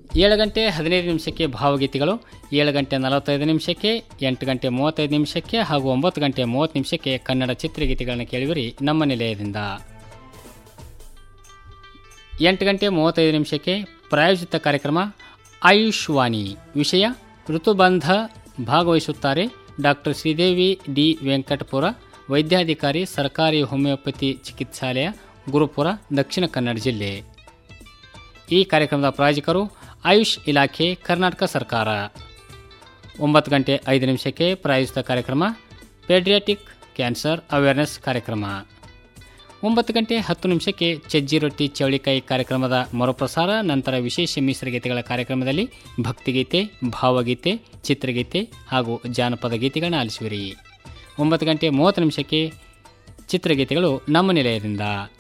ಏಳು ಗಂಟೆ ಹದಿನೈದು ನಿಮಿಷಕ್ಕೆ ಭಾವಗೀತೆಗಳು ಏಳು ಗಂಟೆ ನಲವತ್ತೈದು ನಿಮಿಷಕ್ಕೆ ಎಂಟು ಗಂಟೆ ಮೂವತ್ತೈದು ನಿಮಿಷಕ್ಕೆ ಹಾಗೂ ಒಂಬತ್ತು ಗಂಟೆ ಮೂವತ್ತು ನಿಮಿಷಕ್ಕೆ ಕನ್ನಡ ಚಿತ್ರಗೀತೆಗಳನ್ನು ಕೇಳುವಿರಿ ನಮ್ಮ ನಿಲಯದಿಂದ ಎಂಟು ಗಂಟೆ ಮೂವತ್ತೈದು ನಿಮಿಷಕ್ಕೆ ಪ್ರಾಯೋಜಿತ ಕಾರ್ಯಕ್ರಮ ಆಯುಷ್ ವಾಣಿ ವಿಷಯ ಋತುಬಂಧ ಭಾಗವಹಿಸುತ್ತಾರೆ ಡಾಕ್ಟರ್ ಶ್ರೀದೇವಿ ಡಿ ವೆಂಕಟಪುರ ವೈದ್ಯಾಧಿಕಾರಿ ಸರ್ಕಾರಿ ಹೋಮಿಯೋಪತಿ ಚಿಕಿತ್ಸಾಲಯ ಗುರುಪುರ ದಕ್ಷಿಣ ಕನ್ನಡ ಜಿಲ್ಲೆ ಈ ಕಾರ್ಯಕ್ರಮದ ಪ್ರಾಯೋಜಕರು ಆಯುಷ್ ಇಲಾಖೆ ಕರ್ನಾಟಕ ಸರ್ಕಾರ ಒಂಬತ್ತು ಗಂಟೆ ಐದು ನಿಮಿಷಕ್ಕೆ ಪ್ರಾಯೋಜಿತ ಕಾರ್ಯಕ್ರಮ ಪೇಡ್ರಿಯಾಟಿಕ್ ಕ್ಯಾನ್ಸರ್ ಅವೇರ್ನೆಸ್ ಕಾರ್ಯಕ್ರಮ ಒಂಬತ್ತು ಗಂಟೆ ಹತ್ತು ನಿಮಿಷಕ್ಕೆ ಚಜ್ಜಿ ರೊಟ್ಟಿ ಚೌಳಿಕಾಯಿ ಕಾರ್ಯಕ್ರಮದ ಮರುಪ್ರಸಾರ ನಂತರ ವಿಶೇಷ ಮೀಸಲುಗೀತೆಗಳ ಕಾರ್ಯಕ್ರಮದಲ್ಲಿ ಭಕ್ತಿಗೀತೆ ಭಾವಗೀತೆ ಚಿತ್ರಗೀತೆ ಹಾಗೂ ಜಾನಪದ ಗೀತೆಗಳನ್ನ ಆಲಿಸುವಿರಿ ಒಂಬತ್ತು ಗಂಟೆ ಮೂವತ್ತು ನಿಮಿಷಕ್ಕೆ ಚಿತ್ರಗೀತೆಗಳು ನಮ್ಮ ನಿಲಯದಿಂದ